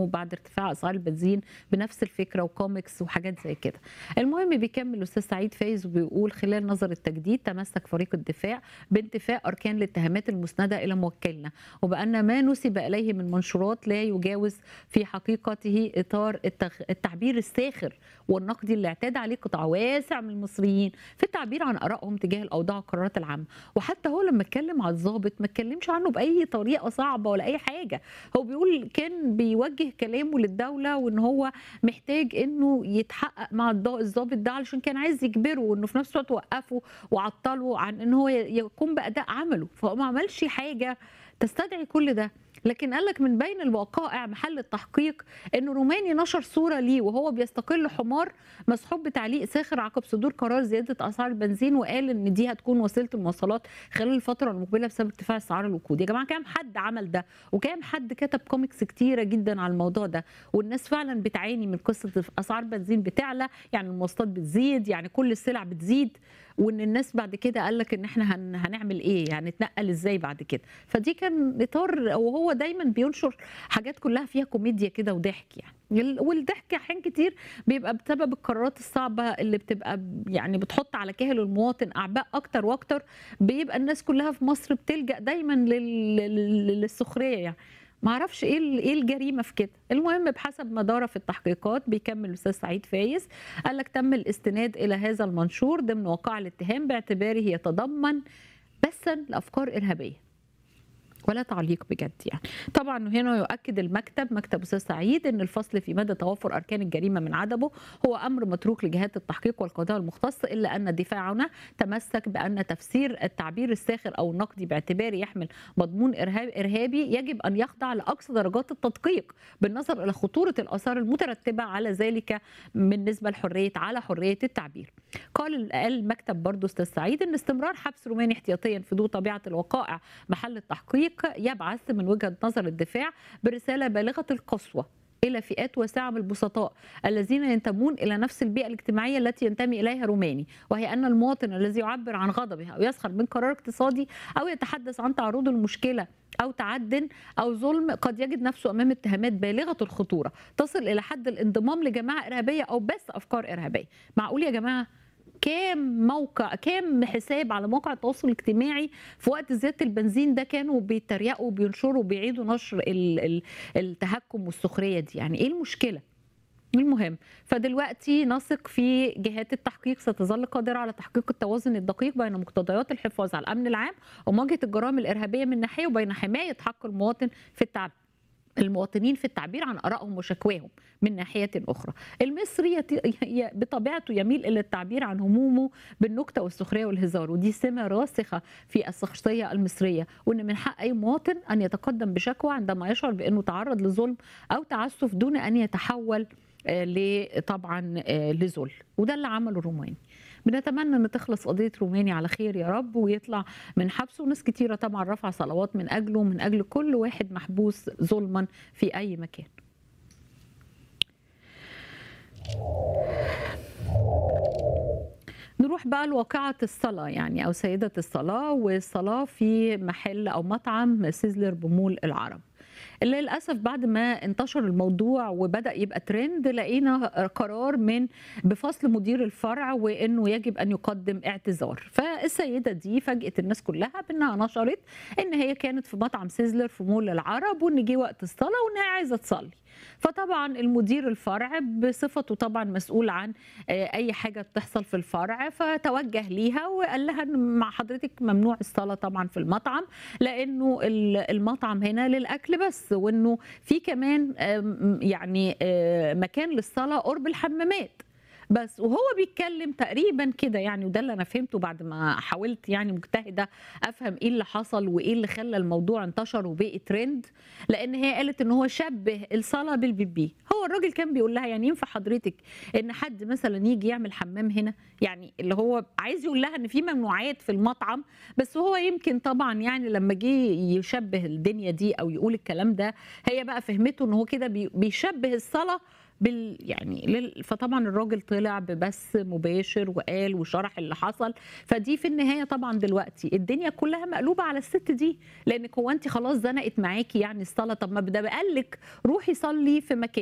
عنه بعد ارتفاع اسعار البنزين بنفس الفكره وكوميكس وحاجات زي كده المهم بيكمل الاستاذ سعيد فايز وبيقول خلال نظر التجديد تمسك فريق الدفاع بانتفاء اركان الاتهامات المسنده الى موكلنا وبان ما نسب اليه من منشورات لا يجاوز في حقيقته اطار التغ... التعبير الساخر والنقدي اللي اعتاد عليه قطاع واسع من المصريين في التعبير عن ارائهم تجاه الاوضاع والقرارات العامه وحتى هو لما اتكلم على الضابط ما اتكلمش عنه باي طريقه صعبه ولا اي حاجه هو بيقول كان بيوجه كلامه للدوله وان هو محتاج انه يتحقق مع الضابط ده علشان كان عايز يجبره وانه في نفس الوقت وقفه وعطله عن ان هو يقوم باداء عمله فهو ما عملش حاجه تستدعي كل ده لكن قال لك من بين الوقائع محل التحقيق ان روماني نشر صوره ليه وهو بيستقل حمار مسحوب بتعليق ساخر عقب صدور قرار زياده اسعار البنزين وقال ان دي هتكون وسيله المواصلات خلال الفتره المقبله بسبب ارتفاع اسعار الوقود يا جماعه كام حد عمل ده وكام حد كتب كوميكس كتيره جدا على الموضوع ده والناس فعلا بتعاني من قصه اسعار البنزين بتعلى يعني المواصلات بتزيد يعني كل السلع بتزيد وان الناس بعد كده قال لك ان احنا هن هنعمل ايه يعني نتنقل ازاي بعد كده فدي كان اطار وهو دايما بينشر حاجات كلها فيها كوميديا كده وضحك يعني والضحك احيان كتير بيبقى بسبب القرارات الصعبه اللي بتبقى يعني بتحط على كاهل المواطن اعباء اكتر واكتر بيبقى الناس كلها في مصر بتلجا دايما للسخريه يعني ما اعرفش ايه ايه الجريمه في كده المهم بحسب ما دار في التحقيقات بيكمل الاستاذ سعيد فايز قال لك تم الاستناد الى هذا المنشور ضمن وقائع الاتهام باعتباره يتضمن بثا لافكار ارهابيه ولا تعليق بجد يعني طبعا هنا يؤكد المكتب مكتب استاذ سعيد ان الفصل في مدى توافر اركان الجريمه من عدمه هو امر متروك لجهات التحقيق والقضاء المختص الا ان دفاعنا تمسك بان تفسير التعبير الساخر او النقدي باعتباره يحمل مضمون ارهاب ارهابي يجب ان يخضع لاقصى درجات التدقيق بالنظر الى خطوره الاثار المترتبه على ذلك بالنسبه لحريه على حريه التعبير. قال المكتب برضه استاذ سعيد ان استمرار حبس روماني احتياطيا في ضوء طبيعه الوقائع محل التحقيق يبعث من وجهه نظر الدفاع برساله بالغه القسوه الى فئات واسعه من البسطاء الذين ينتمون الى نفس البيئه الاجتماعيه التي ينتمي اليها روماني وهي ان المواطن الذي يعبر عن غضبه او يسخر من قرار اقتصادي او يتحدث عن تعرضه لمشكله او تعد او ظلم قد يجد نفسه امام اتهامات بالغه الخطوره تصل الى حد الانضمام لجماعه ارهابيه او بث افكار ارهابيه معقول يا جماعه كام موقع كام حساب على مواقع التواصل الاجتماعي في وقت زياده البنزين ده كانوا بيتريقوا وبينشروا وبيعيدوا نشر التهكم والسخريه دي يعني ايه المشكله المهم فدلوقتي نثق في جهات التحقيق ستظل قادرة على تحقيق التوازن الدقيق بين مقتضيات الحفاظ على الأمن العام ومواجهة الجرائم الإرهابية من ناحية وبين حماية حق المواطن في التعبير المواطنين في التعبير عن ارائهم وشكواهم من ناحيه اخرى. المصري بطبيعته يميل الى التعبير عن همومه بالنكته والسخريه والهزار ودي سمه راسخه في الشخصيه المصريه وان من حق اي مواطن ان يتقدم بشكوى عندما يشعر بانه تعرض لظلم او تعسف دون ان يتحول طبعا لذل وده اللي عمله الروماني. بنتمنى ان تخلص قضيه روماني على خير يا رب ويطلع من حبسه وناس كتيره طبعا رفع صلوات من اجله ومن اجل كل واحد محبوس ظلما في اي مكان نروح بقى لواقعة الصلاة يعني أو سيدة الصلاة والصلاة في محل أو مطعم سيزلر بمول العرب للاسف بعد ما انتشر الموضوع وبدا يبقى ترند لقينا قرار من بفصل مدير الفرع وانه يجب ان يقدم اعتذار فالسيده دي فاجئت الناس كلها بانها نشرت ان هي كانت في مطعم سيزلر في مول العرب وان جه وقت الصلاه وانها عايزه تصلي فطبعا المدير الفرع بصفته طبعا مسؤول عن اي حاجه بتحصل في الفرع فتوجه ليها وقال لها مع حضرتك ممنوع الصلاه طبعا في المطعم لانه المطعم هنا للاكل بس وانه في كمان يعني مكان للصلاه قرب الحمامات بس وهو بيتكلم تقريبا كده يعني وده اللي انا فهمته بعد ما حاولت يعني مجتهده افهم ايه اللي حصل وايه اللي خلى الموضوع انتشر وبقي ترند لان هي قالت ان هو شبه الصلاه بالبيبي هو الراجل كان بيقول لها يعني ينفع حضرتك ان حد مثلا يجي يعمل حمام هنا يعني اللي هو عايز يقول لها ان في ممنوعات في المطعم بس هو يمكن طبعا يعني لما جه يشبه الدنيا دي او يقول الكلام ده هي بقى فهمته ان هو كده بيشبه الصلاه بال يعني لل... فطبعا الراجل طلع ببث مباشر وقال وشرح اللي حصل فدي في النهايه طبعا دلوقتي الدنيا كلها مقلوبه على الست دي لانك هو انت خلاص زنقت معاكي يعني الصلاه طب ما ده بقالك روحي صلي في مكان